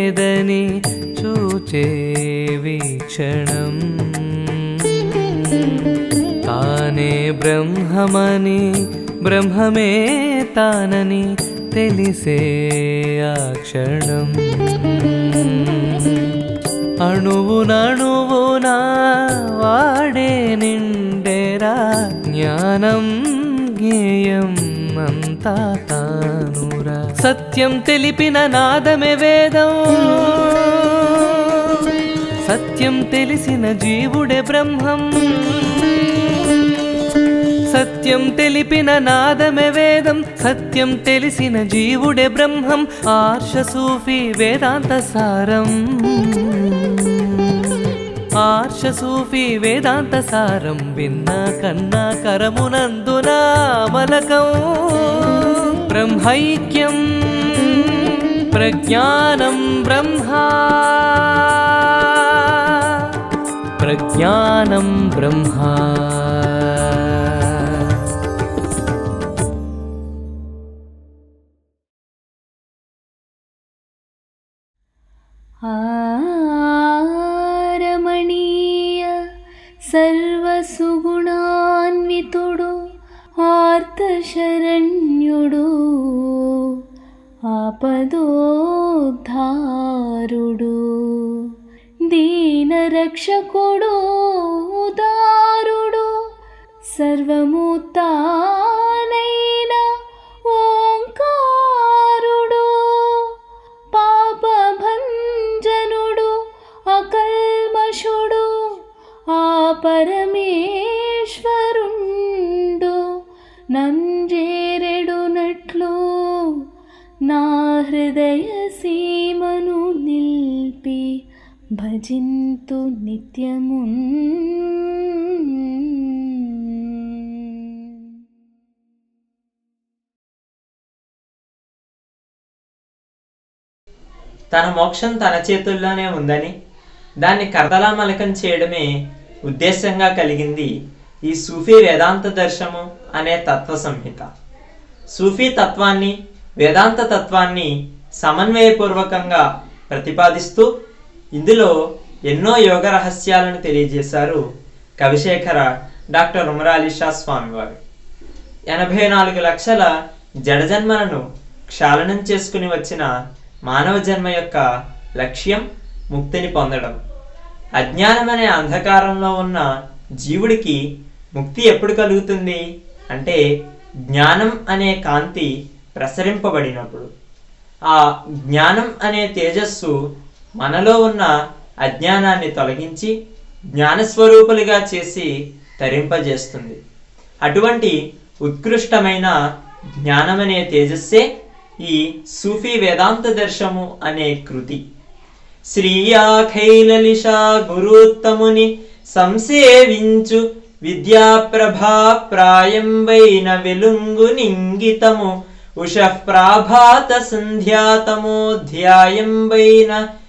లేదని చూచే వీక్షణం తానే బ్రహ్మమని బ్రహ్మమే తానని తెలిసే ఆ క్షణం అణువునణువున వాడే నిండెరా జ్ఞానం జ్ఞేయం అంతా తానురా సత్యం తెలిపిన నాదమే వేదం సత్యం తెలిసిన జీవుడే బ్రహ్మం సత్యం తెలిపిన నాదమే వేదం సత్యం తెలిసిన జీవుడే బ్రహ్మం ఆర్ష సూఫీ వేదాంత సారం ఆర్ష సూఫీ వేదాంత సారం విన్న కన్నా కరమునందున మలకం బ్రహ్మైక్యం ప్రజ్ఞానం బ్రహ్మా ప్రజ్ఞానం బ్రహ్మా ఆరమణీయ సర్వసుగుణాన్వితుడు ఆర్తశరణ్యుడు ఆపదోద్ధారుడు దీనరక్షకుడు ఉదారుడు సర్వముతానైన ఓంకారుడు పాపభంజనుడు అకల్మషుడు ఆ పరమేశ్వరుండు నంజేరెడునట్లు నా హృదయ సీమను నిల్పి భజింతు నిత్యమున్ తన మోక్షం తన చేతుల్లోనే ఉందని దాన్ని కర్తలామలకం చేయడమే ఉద్దేశంగా కలిగింది ఈ సూఫీ వేదాంత దర్శము అనే తత్వ సంహిత సూఫీ తత్వాన్ని వేదాంత తత్వాన్ని సమన్వయపూర్వకంగా ప్రతిపాదిస్తూ ఇందులో ఎన్నో యోగ రహస్యాలను తెలియజేశారు కవిశేఖర డాక్టర్ ఉమరాలి షా స్వామివారు ఎనభై నాలుగు లక్షల జడజన్మలను క్షాళనం చేసుకుని వచ్చిన మానవ జన్మ యొక్క లక్ష్యం ముక్తిని పొందడం అజ్ఞానమనే అంధకారంలో ఉన్న జీవుడికి ముక్తి ఎప్పుడు కలుగుతుంది అంటే జ్ఞానం అనే కాంతి ప్రసరింపబడినప్పుడు ఆ జ్ఞానం అనే తేజస్సు మనలో ఉన్న అజ్ఞానాన్ని తొలగించి జ్ఞానస్వరూపులుగా చేసి తరింపజేస్తుంది అటువంటి ఉత్కృష్టమైన జ్ఞానమనే తేజస్సే ఈ సూఫీ వేదాంత దర్శము అనే కృతి శ్రీయాఖైలలిషా గురుత్తముని సంసేవించు విద్యాప్రభా ప్రాయంబైన వెలుంగు నింగితము ఉషః ప్రాభాత సంధ్యాతమోధ్యాయంబైన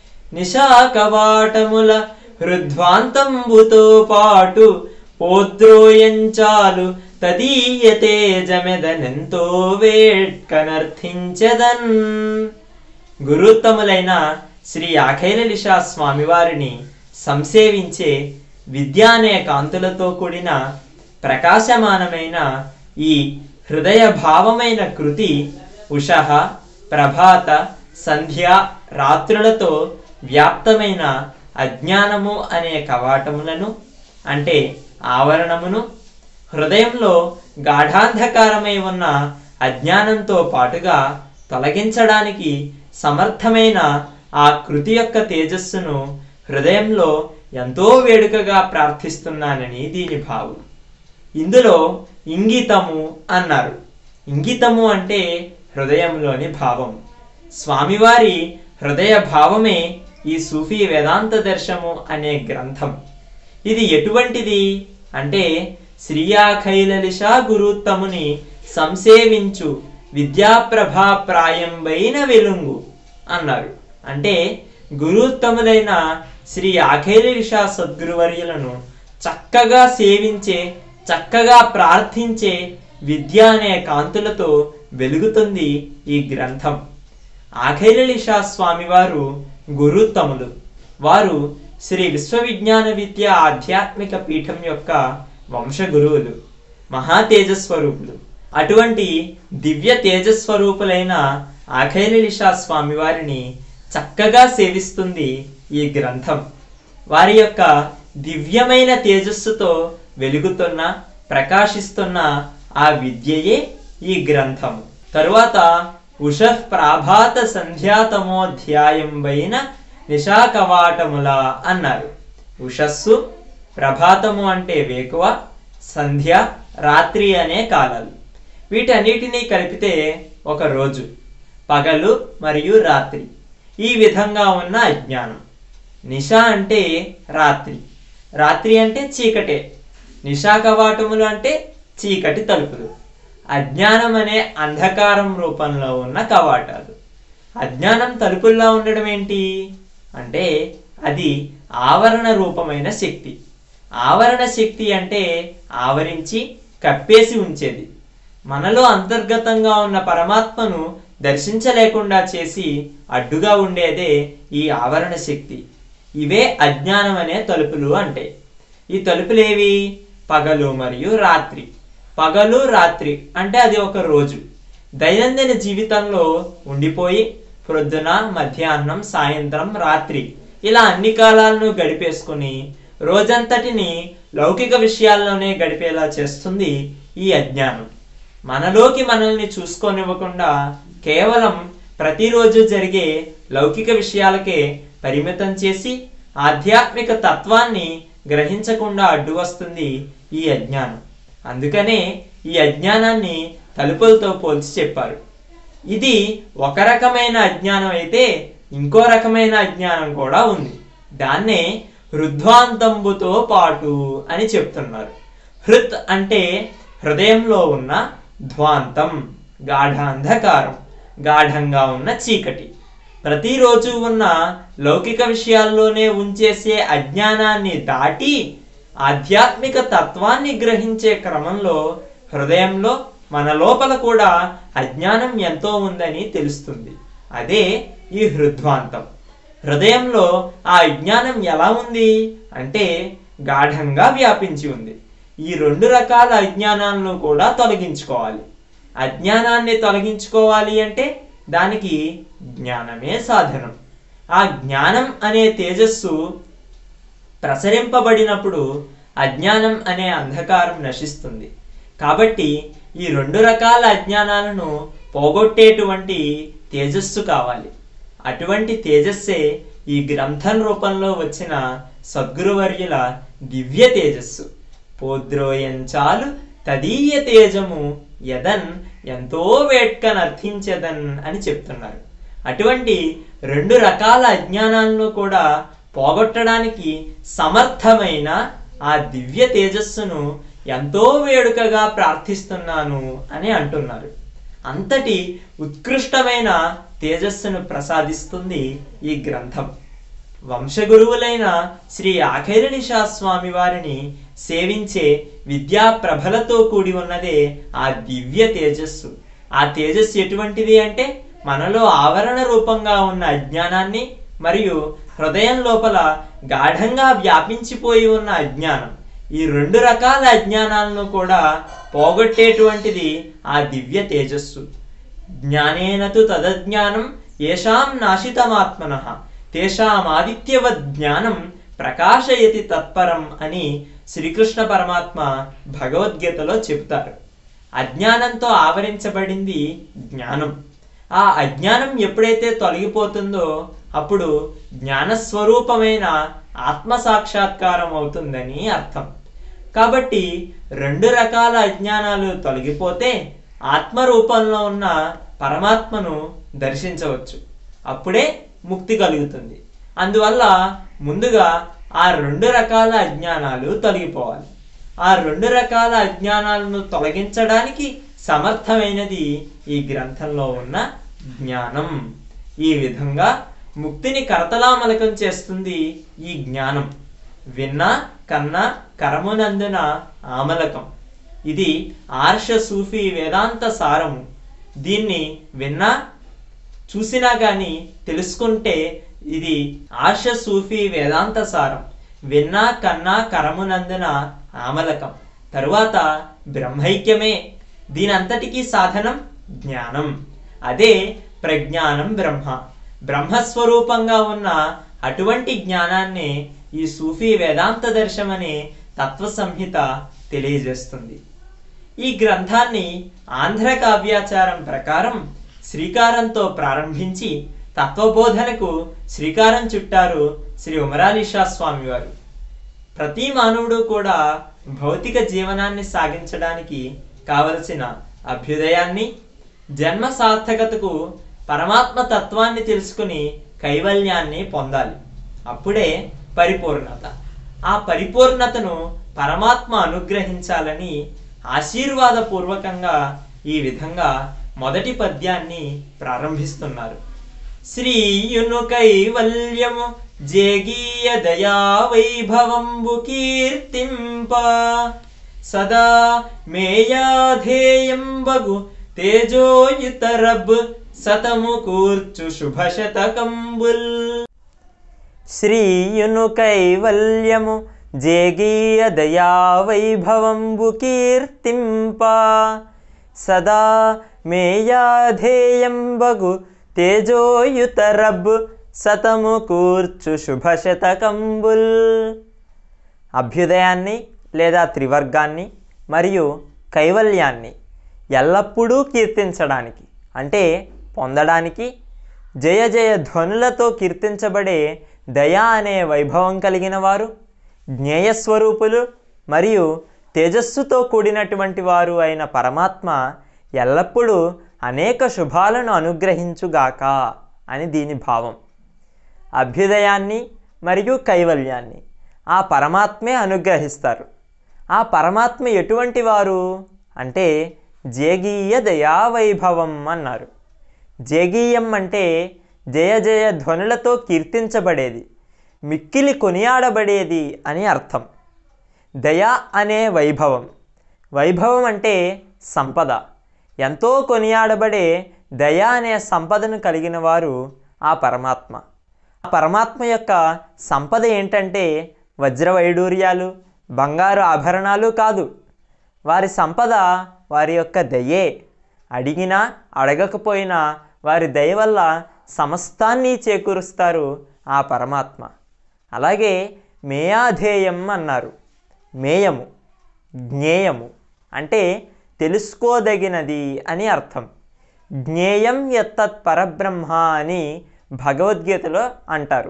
నిశాకవాటముల హృద్వాంతంబుతో పాటు పోద్రోయంచాలు తదీయ తేజమెదనెంతో వేట్కనర్థించెదన్ గురుత్తములైన శ్రీ అఖైలలిషా స్వామివారిని సంసేవించే విద్య అనే కాంతులతో కూడిన ప్రకాశమానమైన ఈ హృదయ భావమైన కృతి ఉషః ప్రభాత సంధ్య రాత్రులతో వ్యాప్తమైన అజ్ఞానము అనే కవాటములను అంటే ఆవరణమును హృదయంలో గాఢాంధకారమై ఉన్న అజ్ఞానంతో పాటుగా తొలగించడానికి సమర్థమైన ఆ కృతి యొక్క తేజస్సును హృదయంలో ఎంతో వేడుకగా ప్రార్థిస్తున్నానని దీని భావం ఇందులో ఇంగితము అన్నారు ఇంగితము అంటే హృదయంలోని భావం స్వామివారి హృదయ భావమే ఈ సూఫీ వేదాంత దర్శము అనే గ్రంథం ఇది ఎటువంటిది అంటే శ్రీయాఖైలలిషా గురుత్తముని సంసేవించు విద్యాప్రభా ప్రాయంబైన వెలుంగు అన్నారు అంటే గురుత్తములైన శ్రీ అఖైలలిషా సద్గురువర్యులను చక్కగా సేవించే చక్కగా ప్రార్థించే విద్య అనే కాంతులతో వెలుగుతుంది ఈ గ్రంథం ఆఖైలలిషా స్వామివారు గురుత్తములు వారు శ్రీ విశ్వవిజ్ఞాన విద్య ఆధ్యాత్మిక పీఠం యొక్క వంశగురువులు మహా తేజస్వరూపులు అటువంటి దివ్య తేజస్వరూపులైన ఆఖైలిషా స్వామి వారిని చక్కగా సేవిస్తుంది ఈ గ్రంథం వారి యొక్క దివ్యమైన తేజస్సుతో వెలుగుతున్న ప్రకాశిస్తున్న ఆ విద్యయే ఈ గ్రంథం తరువాత ఉష ప్రాభాత సంధ్యాతమోధ్యాయం పైన నిశాకవాటముల అన్నారు ఉషస్సు ప్రభాతము అంటే వేకువ సంధ్య రాత్రి అనే కాలాలు వీటన్నిటినీ కలిపితే ఒక రోజు పగలు మరియు రాత్రి ఈ విధంగా ఉన్న అజ్ఞానం నిష అంటే రాత్రి రాత్రి అంటే చీకటే నిషా కవాటములు అంటే చీకటి తలుపులు అజ్ఞానం అనే అంధకారం రూపంలో ఉన్న కవాటాలు అజ్ఞానం తలుపుల్లా ఉండడం ఏంటి అంటే అది ఆవరణ రూపమైన శక్తి ఆవరణ శక్తి అంటే ఆవరించి కప్పేసి ఉంచేది మనలో అంతర్గతంగా ఉన్న పరమాత్మను దర్శించలేకుండా చేసి అడ్డుగా ఉండేదే ఈ ఆవరణ శక్తి ఇవే అజ్ఞానం అనే తలుపులు అంటే ఈ తలుపులేవి పగలు మరియు రాత్రి పగలు రాత్రి అంటే అది ఒక రోజు దైనందిన జీవితంలో ఉండిపోయి ప్రొద్దున మధ్యాహ్నం సాయంత్రం రాత్రి ఇలా అన్ని కాలాలను గడిపేసుకుని రోజంతటిని లౌకిక విషయాల్లోనే గడిపేలా చేస్తుంది ఈ అజ్ఞానం మనలోకి మనల్ని చూసుకోనివ్వకుండా కేవలం ప్రతిరోజు జరిగే లౌకిక విషయాలకే పరిమితం చేసి ఆధ్యాత్మిక తత్వాన్ని గ్రహించకుండా అడ్డు వస్తుంది ఈ అజ్ఞానం అందుకనే ఈ అజ్ఞానాన్ని తలుపులతో పోల్చి చెప్పారు ఇది ఒక రకమైన అజ్ఞానం అయితే ఇంకో రకమైన అజ్ఞానం కూడా ఉంది దాన్నే హృద్వాంతంబుతో పాటు అని చెప్తున్నారు హృత్ అంటే హృదయంలో ఉన్న ధ్వాంతం గాఢ అంధకారం గాఢంగా ఉన్న చీకటి ప్రతిరోజు ఉన్న లౌకిక విషయాల్లోనే ఉంచేసే అజ్ఞానాన్ని దాటి ఆధ్యాత్మిక తత్వాన్ని గ్రహించే క్రమంలో హృదయంలో మన లోపల కూడా అజ్ఞానం ఎంతో ఉందని తెలుస్తుంది అదే ఈ హృద్వాంతం హృదయంలో ఆ అజ్ఞానం ఎలా ఉంది అంటే గాఢంగా వ్యాపించి ఉంది ఈ రెండు రకాల అజ్ఞానాలను కూడా తొలగించుకోవాలి అజ్ఞానాన్ని తొలగించుకోవాలి అంటే దానికి జ్ఞానమే సాధనం ఆ జ్ఞానం అనే తేజస్సు ప్రసరింపబడినప్పుడు అజ్ఞానం అనే అంధకారం నశిస్తుంది కాబట్టి ఈ రెండు రకాల అజ్ఞానాలను పోగొట్టేటువంటి తేజస్సు కావాలి అటువంటి తేజస్సే ఈ గ్రంథం రూపంలో వచ్చిన సద్గురువర్యుల దివ్య తేజస్సు పోద్రోయంచాలు తదీయ తేజము యదన్ ఎంతో వేట్కనర్థించదన్ అని చెప్తున్నారు అటువంటి రెండు రకాల అజ్ఞానాలను కూడా పోగొట్టడానికి సమర్థమైన ఆ దివ్య తేజస్సును ఎంతో వేడుకగా ప్రార్థిస్తున్నాను అని అంటున్నారు అంతటి ఉత్కృష్టమైన తేజస్సును ప్రసాదిస్తుంది ఈ గ్రంథం వంశగురువులైన శ్రీ ఆఖైరణిషా స్వామి వారిని సేవించే విద్యా ప్రభలతో కూడి ఉన్నదే ఆ దివ్య తేజస్సు ఆ తేజస్సు ఎటువంటిది అంటే మనలో ఆవరణ రూపంగా ఉన్న అజ్ఞానాన్ని మరియు హృదయం లోపల గాఢంగా వ్యాపించిపోయి ఉన్న అజ్ఞానం ఈ రెండు రకాల అజ్ఞానాలను కూడా పోగొట్టేటువంటిది ఆ దివ్య తేజస్సు జ్ఞానేనతు తదజ్ఞానం ఏషాం నాశితమాత్మన తేషామాదిత్యవద్ జ్ఞానం ప్రకాశయతి తత్పరం అని శ్రీకృష్ణ పరమాత్మ భగవద్గీతలో చెబుతారు అజ్ఞానంతో ఆవరించబడింది జ్ఞానం ఆ అజ్ఞానం ఎప్పుడైతే తొలగిపోతుందో అప్పుడు జ్ఞానస్వరూపమైన ఆత్మ సాక్షాత్కారం అవుతుందని అర్థం కాబట్టి రెండు రకాల అజ్ఞానాలు తొలగిపోతే ఆత్మ రూపంలో ఉన్న పరమాత్మను దర్శించవచ్చు అప్పుడే ముక్తి కలుగుతుంది అందువల్ల ముందుగా ఆ రెండు రకాల అజ్ఞానాలు తొలగిపోవాలి ఆ రెండు రకాల అజ్ఞానాలను తొలగించడానికి సమర్థమైనది ఈ గ్రంథంలో ఉన్న జ్ఞానం ఈ విధంగా ముక్తిని కరతలామలకం చేస్తుంది ఈ జ్ఞానం విన్నా కన్నా కరమునందున ఆమలకం ఇది ఆర్ష సూఫీ వేదాంత సారము దీన్ని విన్నా చూసినా కానీ తెలుసుకుంటే ఇది ఆర్ష సూఫీ వేదాంత సారం విన్నా కన్నా కరమునందున ఆమలకం తరువాత బ్రహ్మైక్యమే దీనంతటికీ సాధనం జ్ఞానం అదే ప్రజ్ఞానం బ్రహ్మ బ్రహ్మస్వరూపంగా ఉన్న అటువంటి జ్ఞానాన్ని ఈ సూఫీ వేదాంత దర్శమనే తత్వ సంహిత తెలియజేస్తుంది ఈ గ్రంథాన్ని ఆంధ్ర కావ్యాచారం ప్రకారం శ్రీకారంతో ప్రారంభించి తత్వబోధనకు శ్రీకారం చుట్టారు శ్రీ ఉమరాలీషా స్వామి వారు ప్రతి మానవుడు కూడా భౌతిక జీవనాన్ని సాగించడానికి కావలసిన అభ్యుదయాన్ని జన్మ సార్థకతకు పరమాత్మ తత్వాన్ని తెలుసుకుని కైవల్యాన్ని పొందాలి అప్పుడే పరిపూర్ణత ఆ పరిపూర్ణతను పరమాత్మ అనుగ్రహించాలని ఆశీర్వాదపూర్వకంగా ఈ విధంగా మొదటి పద్యాన్ని ప్రారంభిస్తున్నారు శ్రీయును కైవల్యము జేగీయ దయా వైభవంబు కీర్తింప సదా మేయాధేయంబగు తేజోయుతరబ్ సతము కూర్చు శుభశతకంబుల్ శ్రీయును కైవల్యము జేగీయ దయా వైభవంబు కీర్తింప సదా మేయాధేయంబగు తేజోయుతరబ్ సతము కూర్చు శుభశతకంబుల్ అభ్యుదయాన్ని లేదా త్రివర్గాన్ని మరియు కైవల్యాన్ని ఎల్లప్పుడూ కీర్తించడానికి అంటే పొందడానికి జయ జయ ధ్వనులతో కీర్తించబడే దయా అనే వైభవం కలిగిన వారు జ్ఞేయస్వరూపులు మరియు తేజస్సుతో కూడినటువంటి వారు అయిన పరమాత్మ ఎల్లప్పుడూ అనేక శుభాలను అనుగ్రహించుగాక అని దీని భావం అభ్యుదయాన్ని మరియు కైవల్యాన్ని ఆ పరమాత్మే అనుగ్రహిస్తారు ఆ పరమాత్మ ఎటువంటి వారు అంటే జేగీయ దయావైభవం అన్నారు జేగీయం అంటే జయ జయ ధ్వనులతో కీర్తించబడేది మిక్కిలి కొనియాడబడేది అని అర్థం దయ అనే వైభవం వైభవం అంటే సంపద ఎంతో కొనియాడబడే దయ అనే సంపదను కలిగిన వారు ఆ పరమాత్మ ఆ పరమాత్మ యొక్క సంపద ఏంటంటే వజ్రవైడూర్యాలు బంగారు ఆభరణాలు కాదు వారి సంపద వారి యొక్క దయే అడిగినా అడగకపోయినా వారి దయ వల్ల సమస్తాన్ని చేకూరుస్తారు ఆ పరమాత్మ అలాగే మేయాధేయం అన్నారు మేయము జ్ఞేయము అంటే తెలుసుకోదగినది అని అర్థం జ్ఞేయం ఎత్తత్ పరబ్రహ్మ అని భగవద్గీతలో అంటారు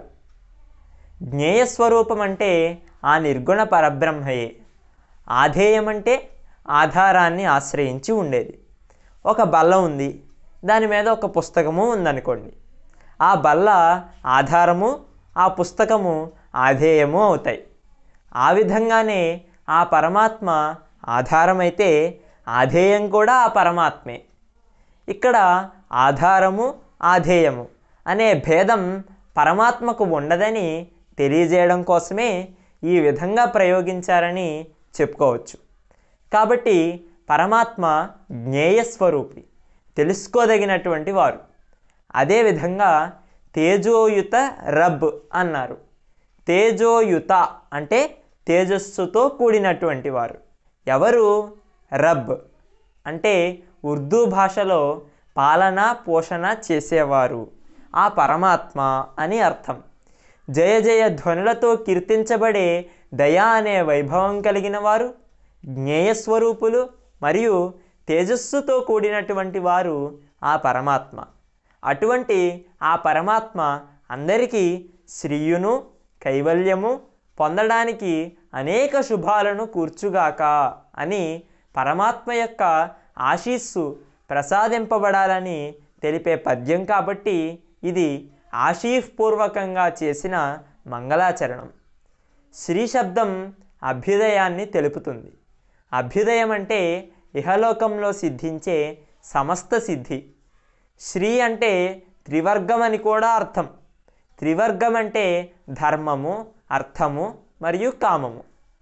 జ్ఞేయస్వరూపం అంటే ఆ నిర్గుణ పరబ్రహ్మయే ఆధేయం అంటే ఆధారాన్ని ఆశ్రయించి ఉండేది ఒక బల్ల ఉంది దాని మీద ఒక పుస్తకము ఉందనుకోండి ఆ బల్ల ఆధారము ఆ పుస్తకము ఆధేయము అవుతాయి ఆ విధంగానే ఆ పరమాత్మ ఆధారమైతే ఆధేయం కూడా ఆ పరమాత్మే ఇక్కడ ఆధారము ఆధేయము అనే భేదం పరమాత్మకు ఉండదని తెలియజేయడం కోసమే ఈ విధంగా ప్రయోగించారని చెప్పుకోవచ్చు కాబట్టి పరమాత్మ జ్ఞేయస్వరూపి తెలుసుకోదగినటువంటి వారు అదేవిధంగా తేజోయుత రబ్ అన్నారు తేజోయుత అంటే తేజస్సుతో కూడినటువంటి వారు ఎవరు రబ్ అంటే ఉర్దూ భాషలో పాలన పోషణ చేసేవారు ఆ పరమాత్మ అని అర్థం జయ జయ ధ్వనులతో కీర్తించబడే దయా అనే వైభవం కలిగిన వారు జ్ఞేయస్వరూపులు మరియు తేజస్సుతో కూడినటువంటి వారు ఆ పరమాత్మ అటువంటి ఆ పరమాత్మ అందరికీ శ్రీయును కైవల్యము పొందడానికి అనేక శుభాలను కూర్చుగాక అని పరమాత్మ యొక్క ఆశీస్సు ప్రసాదింపబడాలని తెలిపే పద్యం కాబట్టి ఇది ఆశీఫ్పూర్వకంగా చేసిన మంగళాచరణం శ్రీ శబ్దం అభ్యుదయాన్ని తెలుపుతుంది అభ్యుదయం అంటే ఇహలోకంలో సిద్ధించే సమస్త సిద్ధి శ్రీ అంటే త్రివర్గం అని కూడా అర్థం త్రివర్గం అంటే ధర్మము అర్థము మరియు కామము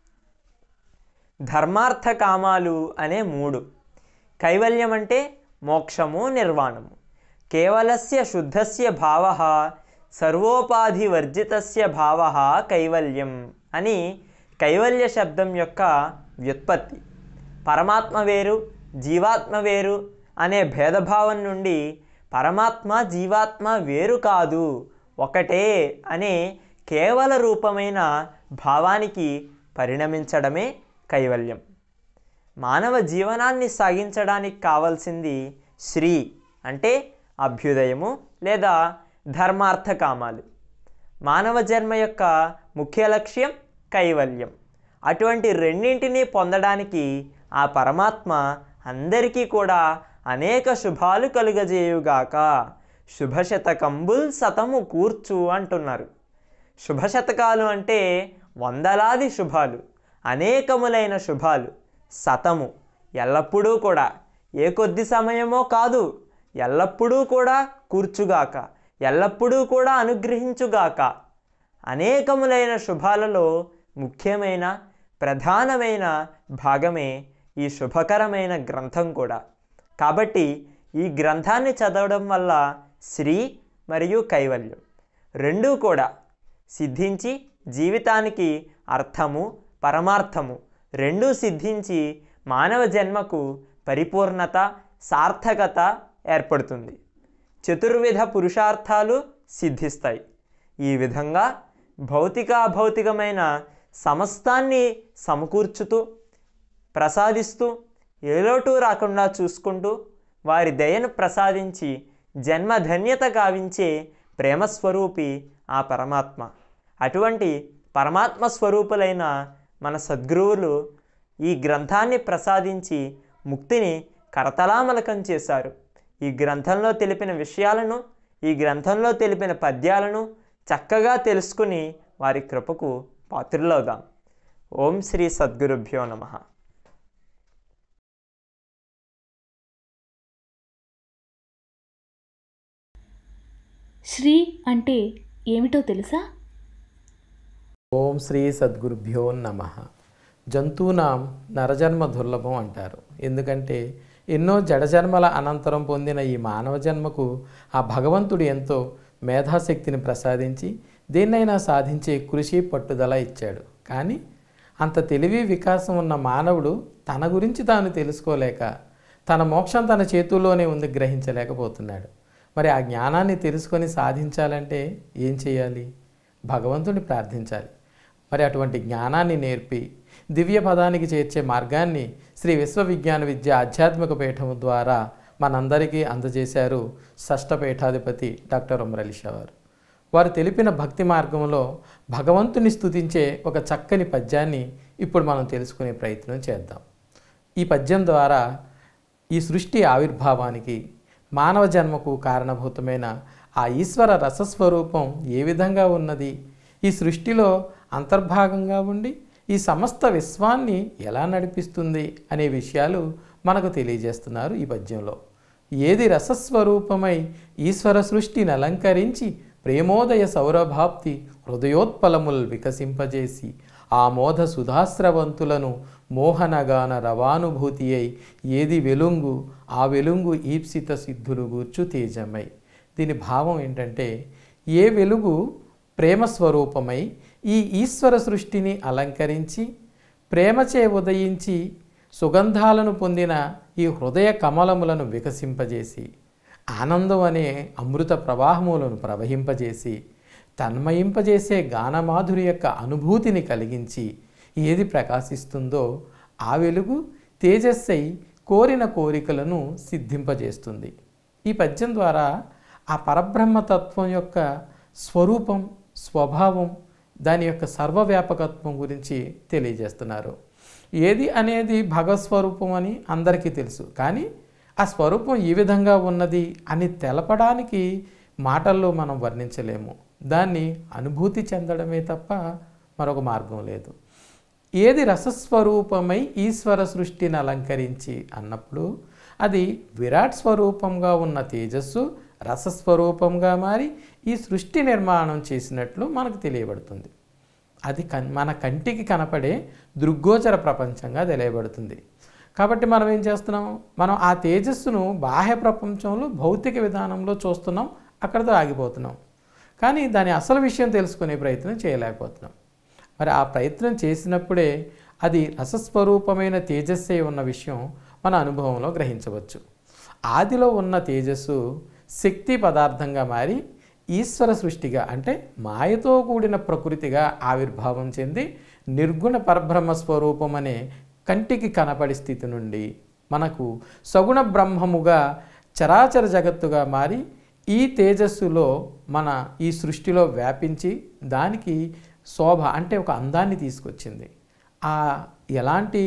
ధర్మార్థ కామాలు అనే మూడు కైవల్యం అంటే మోక్షము నిర్వాణము కేవలస్య శుద్ధస్య భావ సర్వోపాధి వర్జితస్య భావ కైవల్యం అని కైవల్య శబ్దం యొక్క వ్యుత్పత్తి పరమాత్మ వేరు జీవాత్మ వేరు అనే భేదభావం నుండి పరమాత్మ జీవాత్మ వేరు కాదు ఒకటే అనే కేవల రూపమైన భావానికి పరిణమించడమే కైవల్యం మానవ జీవనాన్ని సాగించడానికి కావాల్సింది శ్రీ అంటే అభ్యుదయము లేదా ధర్మార్థ కామాలు మానవ జన్మ యొక్క ముఖ్య లక్ష్యం కైవల్యం అటువంటి రెండింటినీ పొందడానికి ఆ పరమాత్మ అందరికీ కూడా అనేక శుభాలు కలుగజేయుగాక శుభశతకంబుల్ సతము కూర్చు అంటున్నారు శుభశతకాలు అంటే వందలాది శుభాలు అనేకములైన శుభాలు సతము ఎల్లప్పుడూ కూడా ఏ కొద్ది సమయమో కాదు ఎల్లప్పుడూ కూడా కూర్చుగాక ఎల్లప్పుడూ కూడా అనుగ్రహించుగాక అనేకములైన శుభాలలో ముఖ్యమైన ప్రధానమైన భాగమే ఈ శుభకరమైన గ్రంథం కూడా కాబట్టి ఈ గ్రంథాన్ని చదవడం వల్ల శ్రీ మరియు కైవల్యం రెండూ కూడా సిద్ధించి జీవితానికి అర్థము పరమార్థము రెండూ సిద్ధించి మానవ జన్మకు పరిపూర్ణత సార్థకత ఏర్పడుతుంది చతుర్విధ పురుషార్థాలు సిద్ధిస్తాయి ఈ విధంగా భౌతికాభౌతికమైన సమస్తాన్ని సమకూర్చుతూ ప్రసాదిస్తూ ఏ లోటు రాకుండా చూసుకుంటూ వారి దయను ప్రసాదించి జన్మధన్యత గావించే ప్రేమస్వరూపి ఆ పరమాత్మ అటువంటి పరమాత్మ స్వరూపులైన మన సద్గురువులు ఈ గ్రంథాన్ని ప్రసాదించి ముక్తిని కరతలామలకం చేశారు ఈ గ్రంథంలో తెలిపిన విషయాలను ఈ గ్రంథంలో తెలిపిన పద్యాలను చక్కగా తెలుసుకుని వారి కృపకు పాత్రులవుదాం ఓం శ్రీ సద్గురుభ్యో నమః శ్రీ అంటే ఏమిటో తెలుసా ఓం శ్రీ సద్గురుభ్యో నమ జంతువునాం నరజన్మ దుర్లభం అంటారు ఎందుకంటే ఎన్నో జడజన్మల అనంతరం పొందిన ఈ మానవ జన్మకు ఆ భగవంతుడు ఎంతో మేధాశక్తిని ప్రసాదించి దేన్నైనా సాధించే కృషి పట్టుదల ఇచ్చాడు కానీ అంత తెలివి వికాసం ఉన్న మానవుడు తన గురించి తాను తెలుసుకోలేక తన మోక్షం తన చేతుల్లోనే ఉంది గ్రహించలేకపోతున్నాడు మరి ఆ జ్ఞానాన్ని తెలుసుకొని సాధించాలంటే ఏం చేయాలి భగవంతుని ప్రార్థించాలి మరి అటువంటి జ్ఞానాన్ని నేర్పి దివ్య పదానికి చేర్చే మార్గాన్ని శ్రీ విశ్వవిజ్ఞాన విద్య ఆధ్యాత్మిక పీఠము ద్వారా మనందరికీ అందజేశారు షష్టపీఠాధిపతి డాక్టర్ ఉమరలిషా వారు వారు తెలిపిన భక్తి మార్గంలో భగవంతుని స్తుతించే ఒక చక్కని పద్యాన్ని ఇప్పుడు మనం తెలుసుకునే ప్రయత్నం చేద్దాం ఈ పద్యం ద్వారా ఈ సృష్టి ఆవిర్భావానికి మానవ జన్మకు కారణభూతమైన ఆ ఈశ్వర రసస్వరూపం ఏ విధంగా ఉన్నది ఈ సృష్టిలో అంతర్భాగంగా ఉండి ఈ సమస్త విశ్వాన్ని ఎలా నడిపిస్తుంది అనే విషయాలు మనకు తెలియజేస్తున్నారు ఈ పద్యంలో ఏది రసస్వరూపమై ఈశ్వర సృష్టిని అలంకరించి ప్రేమోదయ సౌరభాప్తి హృదయోత్పలముల్ వికసింపజేసి ఆ మోధ సుధాస్రవంతులను మోహనగాన రవానుభూతి అయి ఏది వెలుంగు ఆ వెలుంగు ఈప్సిత సిద్ధులు గూర్చు తేజమై దీని భావం ఏంటంటే ఏ వెలుగు ప్రేమ స్వరూపమై ఈ ఈశ్వర సృష్టిని అలంకరించి ప్రేమచే ఉదయించి సుగంధాలను పొందిన ఈ హృదయ కమలములను వికసింపజేసి ఆనందం అనే అమృత ప్రవాహములను ప్రవహింపజేసి తన్మయింపజేసే గానమాధురి యొక్క అనుభూతిని కలిగించి ఏది ప్రకాశిస్తుందో ఆ వెలుగు తేజస్సై కోరిన కోరికలను సిద్ధింపజేస్తుంది ఈ పద్యం ద్వారా ఆ పరబ్రహ్మతత్వం యొక్క స్వరూపం స్వభావం దాని యొక్క సర్వవ్యాపకత్వం గురించి తెలియజేస్తున్నారు ఏది అనేది భగవస్వరూపం అని అందరికీ తెలుసు కానీ ఆ స్వరూపం ఈ విధంగా ఉన్నది అని తెలపడానికి మాటల్లో మనం వర్ణించలేము దాన్ని అనుభూతి చెందడమే తప్ప మరొక మార్గం లేదు ఏది రసస్వరూపమై ఈశ్వర సృష్టిని అలంకరించి అన్నప్పుడు అది విరాట్ స్వరూపంగా ఉన్న తేజస్సు రసస్వరూపంగా మారి ఈ సృష్టి నిర్మాణం చేసినట్లు మనకు తెలియబడుతుంది అది కన్ మన కంటికి కనపడే దృగ్గోచర ప్రపంచంగా తెలియబడుతుంది కాబట్టి మనం ఏం చేస్తున్నాం మనం ఆ తేజస్సును బాహ్య ప్రపంచంలో భౌతిక విధానంలో చూస్తున్నాం అక్కడితో ఆగిపోతున్నాం కానీ దాని అసలు విషయం తెలుసుకునే ప్రయత్నం చేయలేకపోతున్నాం మరి ఆ ప్రయత్నం చేసినప్పుడే అది రసస్వరూపమైన తేజస్సే ఉన్న విషయం మన అనుభవంలో గ్రహించవచ్చు ఆదిలో ఉన్న తేజస్సు శక్తి పదార్థంగా మారి ఈశ్వర సృష్టిగా అంటే మాయతో కూడిన ప్రకృతిగా ఆవిర్భావం చెంది నిర్గుణ పరబ్రహ్మ స్వరూపం అనే కంటికి కనపడి స్థితి నుండి మనకు సగుణ బ్రహ్మముగా చరాచర జగత్తుగా మారి ఈ తేజస్సులో మన ఈ సృష్టిలో వ్యాపించి దానికి శోభ అంటే ఒక అందాన్ని తీసుకొచ్చింది ఆ ఎలాంటి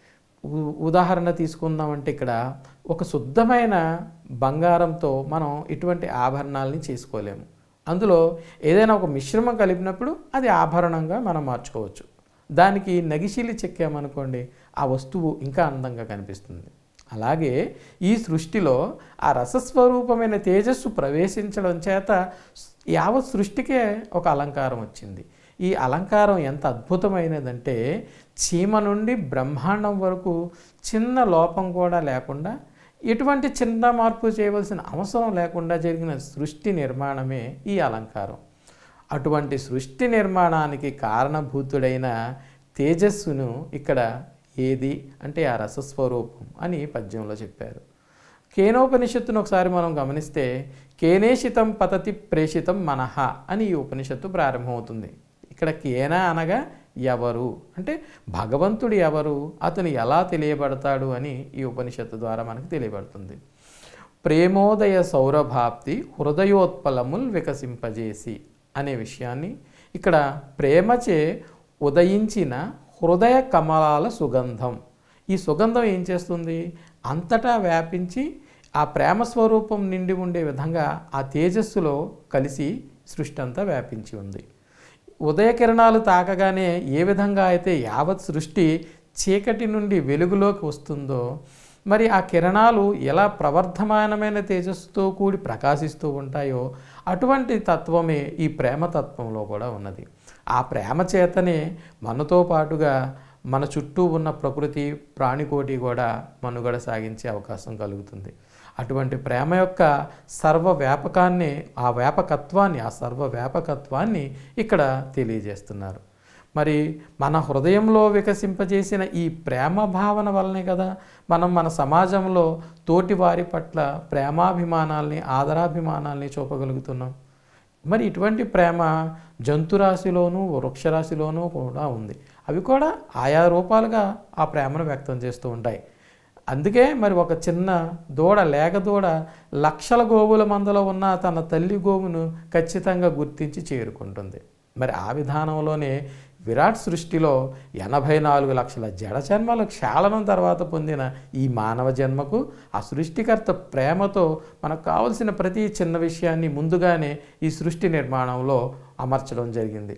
ఉ- ఉదాహరణ తీసుకుందామంటే ఇక్కడ ఒక శుద్ధమైన బంగారంతో మనం ఇటువంటి ఆభరణాలని చేసుకోలేము అందులో ఏదైనా ఒక మిశ్రమం కలిపినప్పుడు అది ఆభరణంగా మనం మార్చుకోవచ్చు దానికి నగిశీలి చెక్కామనుకోండి ఆ వస్తువు ఇంకా అందంగా కనిపిస్తుంది అలాగే ఈ సృష్టిలో ఆ రసస్వరూపమైన తేజస్సు ప్రవేశించడం చేత యావత్ సృష్టికే ఒక అలంకారం వచ్చింది ఈ అలంకారం ఎంత అద్భుతమైనదంటే చీమ నుండి బ్రహ్మాండం వరకు చిన్న లోపం కూడా లేకుండా ఎటువంటి చిన్న మార్పు చేయవలసిన అవసరం లేకుండా జరిగిన సృష్టి నిర్మాణమే ఈ అలంకారం అటువంటి సృష్టి నిర్మాణానికి కారణభూతుడైన తేజస్సును ఇక్కడ ఏది అంటే ఆ రసస్వరూపం అని పద్యంలో చెప్పారు కేనోపనిషత్తును ఒకసారి మనం గమనిస్తే కేనేషితం పతతి ప్రేషితం మనహ అని ఈ ఉపనిషత్తు ప్రారంభమవుతుంది ఇక్కడ కేన అనగా ఎవరు అంటే భగవంతుడు ఎవరు అతను ఎలా తెలియబడతాడు అని ఈ ఉపనిషత్తు ద్వారా మనకు తెలియబడుతుంది ప్రేమోదయ సౌరభాప్తి హృదయోత్పలముల్ వికసింపజేసి అనే విషయాన్ని ఇక్కడ ప్రేమచే ఉదయించిన హృదయ కమలాల సుగంధం ఈ సుగంధం ఏం చేస్తుంది అంతటా వ్యాపించి ఆ ప్రేమ స్వరూపం నిండి ఉండే విధంగా ఆ తేజస్సులో కలిసి సృష్టి అంతా వ్యాపించి ఉంది ఉదయకిరణాలు తాకగానే ఏ విధంగా అయితే యావత్ సృష్టి చీకటి నుండి వెలుగులోకి వస్తుందో మరి ఆ కిరణాలు ఎలా ప్రవర్ధమానమైన తేజస్సుతో కూడి ప్రకాశిస్తూ ఉంటాయో అటువంటి తత్వమే ఈ ప్రేమ తత్వంలో కూడా ఉన్నది ఆ ప్రేమ చేతనే మనతో పాటుగా మన చుట్టూ ఉన్న ప్రకృతి ప్రాణికోటి కూడా మనుగడ సాగించే అవకాశం కలుగుతుంది అటువంటి ప్రేమ యొక్క సర్వ వ్యాపకాన్ని ఆ వ్యాపకత్వాన్ని ఆ సర్వ వ్యాపకత్వాన్ని ఇక్కడ తెలియజేస్తున్నారు మరి మన హృదయంలో వికసింపజేసిన ఈ ప్రేమ భావన వల్లనే కదా మనం మన సమాజంలో తోటి వారి పట్ల ప్రేమాభిమానాల్ని ఆదరాభిమానాల్ని చూపగలుగుతున్నాం మరి ఇటువంటి ప్రేమ జంతురాశిలోనూ వృక్షరాశిలోనూ కూడా ఉంది అవి కూడా ఆయా రూపాలుగా ఆ ప్రేమను వ్యక్తం చేస్తూ ఉంటాయి అందుకే మరి ఒక చిన్న దూడ లేక దూడ లక్షల గోవుల మందలో ఉన్న తన తల్లి గోవును ఖచ్చితంగా గుర్తించి చేరుకుంటుంది మరి ఆ విధానంలోనే విరాట్ సృష్టిలో ఎనభై నాలుగు లక్షల జడ జన్మల క్షాళనం తర్వాత పొందిన ఈ మానవ జన్మకు ఆ సృష్టికర్త ప్రేమతో మనకు కావలసిన ప్రతి చిన్న విషయాన్ని ముందుగానే ఈ సృష్టి నిర్మాణంలో అమర్చడం జరిగింది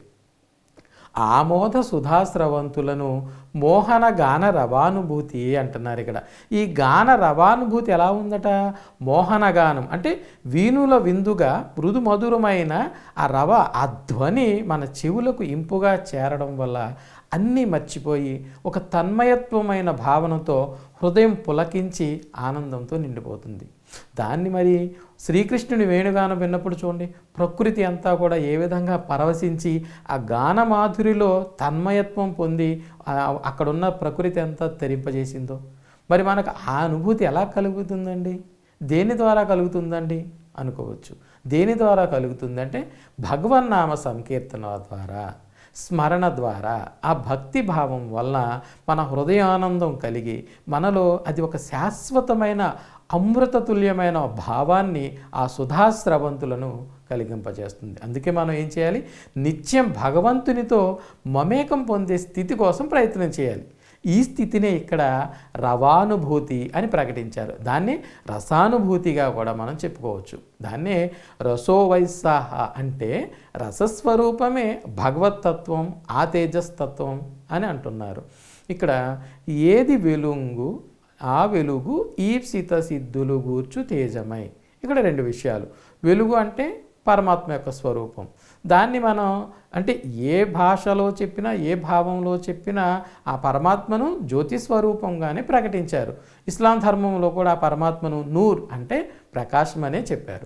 ఆమోద సుధాస్రవంతులను మోహన గాన రవానుభూతి అంటున్నారు ఇక్కడ ఈ గాన రవానుభూతి ఎలా ఉందట మోహన గానం అంటే వీణుల విందుగా మృదు మధురమైన ఆ రవ ఆ ధ్వని మన చెవులకు ఇంపుగా చేరడం వల్ల అన్నీ మర్చిపోయి ఒక తన్మయత్వమైన భావనతో హృదయం పులకించి ఆనందంతో నిండిపోతుంది దాన్ని మరి శ్రీకృష్ణుని వేణుగానం విన్నప్పుడు చూడండి ప్రకృతి అంతా కూడా ఏ విధంగా పరవశించి ఆ గాన మాధురిలో తన్మయత్వం పొంది ఆ- అక్కడున్న ప్రకృతి అంతా తెరింపజేసిందో మరి మనకు ఆ అనుభూతి ఎలా కలుగుతుందండి దేని ద్వారా కలుగుతుందండి అనుకోవచ్చు దేని ద్వారా కలుగుతుందంటే భగవన్నామ సంకీర్తన ద్వారా స్మరణ ద్వారా ఆ భక్తి భావం వలన మన హృదయానందం కలిగి మనలో అది ఒక శాశ్వతమైన అమృతతుల్యమైన భావాన్ని ఆ సుధాస్రవంతులను కలిగింపజేస్తుంది అందుకే మనం ఏం చేయాలి నిత్యం భగవంతునితో మమేకం పొందే స్థితి కోసం ప్రయత్నం చేయాలి ఈ స్థితినే ఇక్కడ రవానుభూతి అని ప్రకటించారు దాన్ని రసానుభూతిగా కూడా మనం చెప్పుకోవచ్చు దాన్నే రసోవైసాహ అంటే రసస్వరూపమే భగవత్తత్వం ఆ తేజస్తత్వం అని అంటున్నారు ఇక్కడ ఏది వెలుంగు ఆ వెలుగు ఈప్సిత సిద్ధులు గూర్చు తేజమై ఇక్కడ రెండు విషయాలు వెలుగు అంటే పరమాత్మ యొక్క స్వరూపం దాన్ని మనం అంటే ఏ భాషలో చెప్పినా ఏ భావంలో చెప్పినా ఆ పరమాత్మను జ్యోతి స్వరూపంగానే ప్రకటించారు ఇస్లాం ధర్మంలో కూడా ఆ పరమాత్మను నూర్ అంటే ప్రకాశం అనే చెప్పారు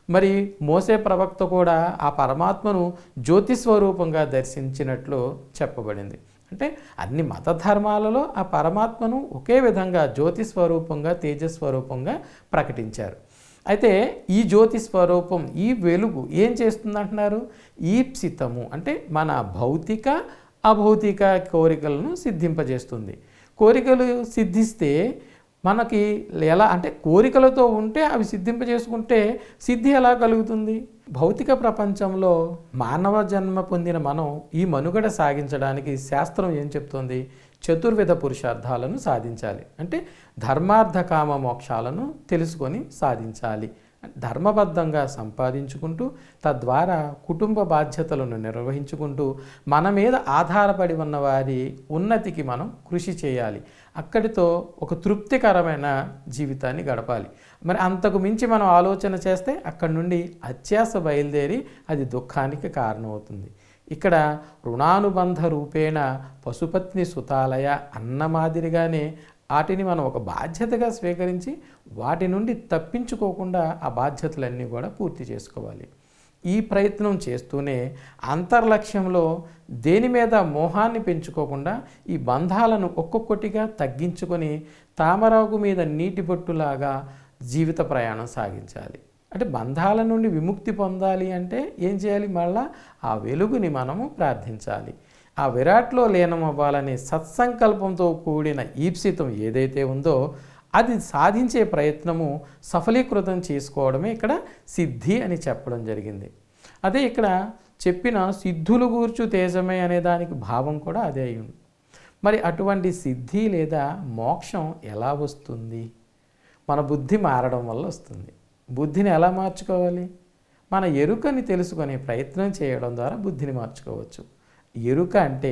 మరి మోసే ప్రవక్త కూడా ఆ పరమాత్మను జ్యోతి స్వరూపంగా దర్శించినట్లు చెప్పబడింది అంటే అన్ని మత ధర్మాలలో ఆ పరమాత్మను ఒకే విధంగా జ్యోతి స్వరూపంగా తేజస్వరూపంగా ప్రకటించారు అయితే ఈ జ్యోతి స్వరూపం ఈ వెలుగు ఏం చేస్తుంది అంటున్నారు ఈప్సితము అంటే మన భౌతిక అభౌతిక కోరికలను సిద్ధింపజేస్తుంది కోరికలు సిద్ధిస్తే మనకి ఎలా అంటే కోరికలతో ఉంటే అవి సిద్ధింపజేసుకుంటే సిద్ధి ఎలా కలుగుతుంది భౌతిక ప్రపంచంలో మానవ జన్మ పొందిన మనం ఈ మనుగడ సాగించడానికి శాస్త్రం ఏం చెప్తోంది చతుర్విధ పురుషార్థాలను సాధించాలి అంటే ధర్మార్థ కామ మోక్షాలను తెలుసుకొని సాధించాలి ధర్మబద్ధంగా సంపాదించుకుంటూ తద్వారా కుటుంబ బాధ్యతలను నిర్వహించుకుంటూ మన మీద ఆధారపడి ఉన్న వారి ఉన్నతికి మనం కృషి చేయాలి అక్కడితో ఒక తృప్తికరమైన జీవితాన్ని గడపాలి మరి అంతకు మించి మనం ఆలోచన చేస్తే అక్కడి నుండి అత్యాస బయలుదేరి అది దుఃఖానికి కారణమవుతుంది ఇక్కడ రుణానుబంధ రూపేణ పశుపత్ని సుతాలయ అన్న మాదిరిగానే వాటిని మనం ఒక బాధ్యతగా స్వీకరించి వాటి నుండి తప్పించుకోకుండా ఆ బాధ్యతలన్నీ కూడా పూర్తి చేసుకోవాలి ఈ ప్రయత్నం చేస్తూనే అంతర్లక్ష్యంలో దేని మీద మోహాన్ని పెంచుకోకుండా ఈ బంధాలను ఒక్కొక్కటిగా తగ్గించుకొని తామరాకు మీద నీటి బొట్టులాగా జీవిత ప్రయాణం సాగించాలి అంటే బంధాల నుండి విముక్తి పొందాలి అంటే ఏం చేయాలి మళ్ళా ఆ వెలుగుని మనము ప్రార్థించాలి ఆ విరాట్లో లీనం అవ్వాలనే సత్సంకల్పంతో కూడిన ఈప్సితం ఏదైతే ఉందో అది సాధించే ప్రయత్నము సఫలీకృతం చేసుకోవడమే ఇక్కడ సిద్ధి అని చెప్పడం జరిగింది అదే ఇక్కడ చెప్పిన సిద్ధులు గూర్చు తేజమే అనే దానికి భావం కూడా అదే అయి ఉంది మరి అటువంటి సిద్ధి లేదా మోక్షం ఎలా వస్తుంది మన బుద్ధి మారడం వల్ల వస్తుంది బుద్ధిని ఎలా మార్చుకోవాలి మన ఎరుకని తెలుసుకునే ప్రయత్నం చేయడం ద్వారా బుద్ధిని మార్చుకోవచ్చు ఎరుక అంటే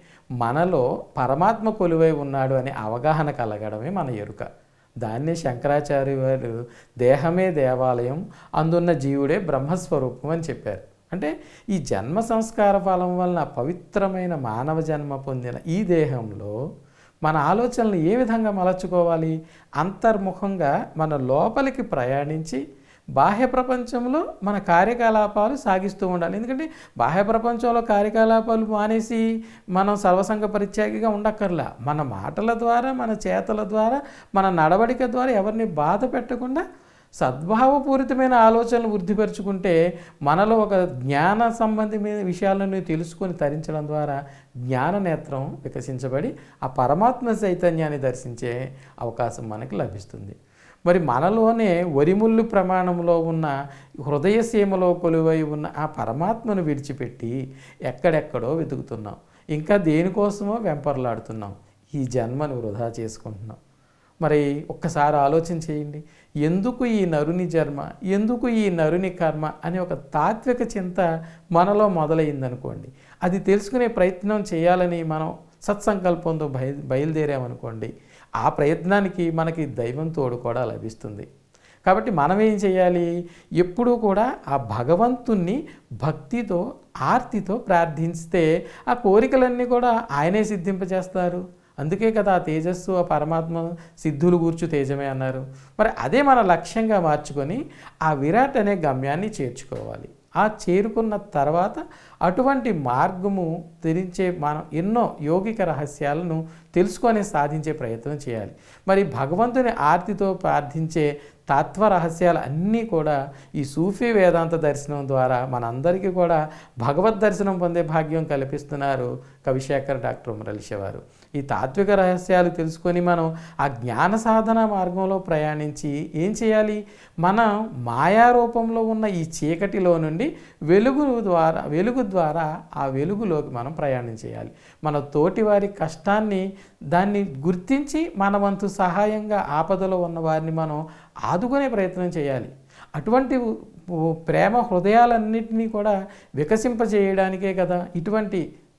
మనలో పరమాత్మ కొలువై ఉన్నాడు అనే అవగాహన కలగడమే మన ఎరుక దాన్నే శంకరాచార్య వారు దేహమే దేవాలయం అందున్న జీవుడే బ్రహ్మస్వరూపం అని చెప్పారు అంటే ఈ జన్మ సంస్కార ఫలం వలన పవిత్రమైన మానవ జన్మ పొందిన ఈ దేహంలో మన ఆలోచనలు ఏ విధంగా మలచుకోవాలి అంతర్ముఖంగా మన లోపలికి ప్రయాణించి బాహ్య ప్రపంచంలో మన కార్యకలాపాలు సాగిస్తూ ఉండాలి ఎందుకంటే బాహ్య ప్రపంచంలో కార్యకలాపాలు మానేసి మనం సర్వసంగ పరిత్యాగిగా ఉండక్కర్లా మన మాటల ద్వారా మన చేతల ద్వారా మన నడవడిక ద్వారా ఎవరిని బాధ పెట్టకుండా సద్భావపూరితమైన ఆలోచనలు వృద్ధిపరుచుకుంటే మనలో ఒక జ్ఞాన సంబంధమైన విషయాలను తెలుసుకొని తరించడం ద్వారా జ్ఞాన నేత్రం వికసించబడి ఆ పరమాత్మ చైతన్యాన్ని దర్శించే అవకాశం మనకి లభిస్తుంది మరి మనలోనే వరిముళ్ళు ప్రమాణంలో ఉన్న హృదయ సీమలో కొలువై ఉన్న ఆ పరమాత్మను విడిచిపెట్టి ఎక్కడెక్కడో వెతుకుతున్నాం ఇంకా దేనికోసమో వెంపర్లాడుతున్నాం ఈ జన్మను వృధా చేసుకుంటున్నాం మరి ఒక్కసారి ఆలోచన చేయండి ఎందుకు ఈ నరుని జన్మ ఎందుకు ఈ నరుని కర్మ అనే ఒక తాత్విక చింత మనలో మొదలైందనుకోండి అది తెలుసుకునే ప్రయత్నం చేయాలని మనం సత్సంకల్పంతో బయ బయలుదేరామనుకోండి ఆ ప్రయత్నానికి మనకి దైవం తోడు కూడా లభిస్తుంది కాబట్టి మనం ఏం చేయాలి ఎప్పుడూ కూడా ఆ భగవంతుణ్ణి భక్తితో ఆర్తితో ప్రార్థిస్తే ఆ కోరికలన్నీ కూడా ఆయనే సిద్ధింపజేస్తారు అందుకే కదా ఆ తేజస్సు ఆ పరమాత్మ సిద్ధులు కూర్చు తేజమే అన్నారు మరి అదే మన లక్ష్యంగా మార్చుకొని ఆ విరాట్ అనే గమ్యాన్ని చేర్చుకోవాలి ఆ చేరుకున్న తర్వాత అటువంటి మార్గము తెరించే మనం ఎన్నో యోగిక రహస్యాలను తెలుసుకొని సాధించే ప్రయత్నం చేయాలి మరి భగవంతుని ఆర్తితో ప్రార్థించే తత్వ రహస్యాలు అన్నీ కూడా ఈ సూఫీ వేదాంత దర్శనం ద్వారా మనందరికీ కూడా భగవద్ దర్శనం పొందే భాగ్యం కల్పిస్తున్నారు కవిశేఖర్ డాక్టర్ మురళిష వారు ఈ తాత్విక రహస్యాలు తెలుసుకొని మనం ఆ జ్ఞాన సాధన మార్గంలో ప్రయాణించి ఏం చేయాలి మనం మాయారూపంలో ఉన్న ఈ చీకటిలో నుండి వెలుగు ద్వారా వెలుగు ద్వారా ఆ వెలుగులోకి మనం ప్రయాణం చేయాలి మన తోటి వారి కష్టాన్ని దాన్ని గుర్తించి మన వంతు సహాయంగా ఆపదలో ఉన్న వారిని మనం ఆదుకునే ప్రయత్నం చేయాలి అటువంటి ప్రేమ హృదయాలన్నింటినీ కూడా వికసింపజేయడానికే కదా ఇటువంటి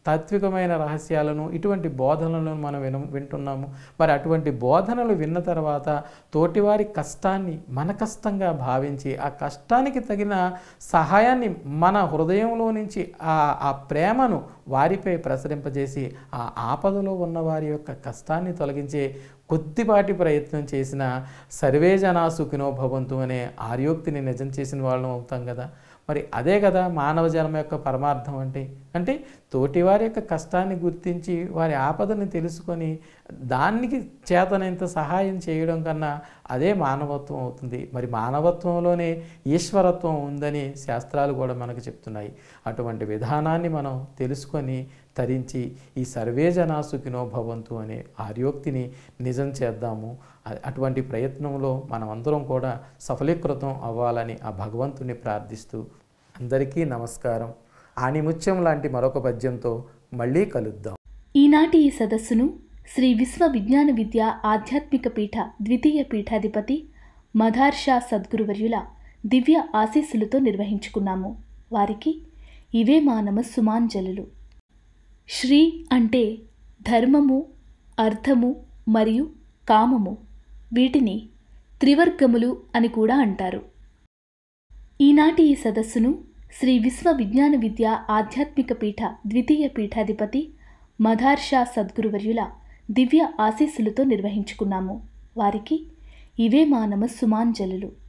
తాత్వికమైన రహస్యాలను ఇటువంటి బోధనలను మనం విన వింటున్నాము మరి అటువంటి బోధనలు విన్న తర్వాత తోటివారి కష్టాన్ని మన కష్టంగా భావించి ఆ కష్టానికి తగిన సహాయాన్ని మన హృదయంలో నుంచి ఆ ఆ ప్రేమను వారిపై ప్రసరింపజేసి ఆ ఆపదలో ఉన్న వారి యొక్క కష్టాన్ని తొలగించే కొద్దిపాటి ప్రయత్నం చేసిన సర్వే జనా సుఖినో భవంతు అనే ఆర్యోక్తిని నిజం చేసిన వాళ్ళం అవుతాం కదా మరి అదే కదా మానవ జన్మ యొక్క పరమార్థం అంటే అంటే తోటివారి యొక్క కష్టాన్ని గుర్తించి వారి ఆపదను తెలుసుకొని దానికి చేతనంత సహాయం చేయడం కన్నా అదే మానవత్వం అవుతుంది మరి మానవత్వంలోనే ఈశ్వరత్వం ఉందని శాస్త్రాలు కూడా మనకు చెప్తున్నాయి అటువంటి విధానాన్ని మనం తెలుసుకొని తరించి ఈ సర్వే జనా సుఖినో భవంతు అనే ఆర్యోక్తిని నిజం చేద్దాము అ- అటువంటి ప్రయత్నంలో మనమందరం కూడా సఫలీకృతం అవ్వాలని ఆ భగవంతుని ప్రార్థిస్తూ అందరికీ నమస్కారం ఆణిముత్యం లాంటి మరొక పద్యంతో మళ్ళీ కలుద్దాం ఈనాటి ఈ సదస్సును శ్రీ విశ్వ విజ్ఞాన విద్య ఆధ్యాత్మిక పీఠ ద్వితీయ పీఠాధిపతి మదార్షా సద్గురువర్యుల దివ్య ఆశీస్సులతో నిర్వహించుకున్నాము వారికి ఇవే మా నమస్సుమాంజలులు శ్రీ అంటే ధర్మము అర్థము మరియు కామము వీటిని త్రివర్గములు అని కూడా అంటారు ఈనాటి ఈ సదస్సును శ్రీ విశ్వ విజ్ఞాన విద్య ఆధ్యాత్మిక పీఠ ద్వితీయ పీఠాధిపతి మదార్షా సద్గురువర్యుల దివ్య ఆశీస్సులతో నిర్వహించుకున్నాము వారికి ఇవే మా నమస్సుమాంజలులు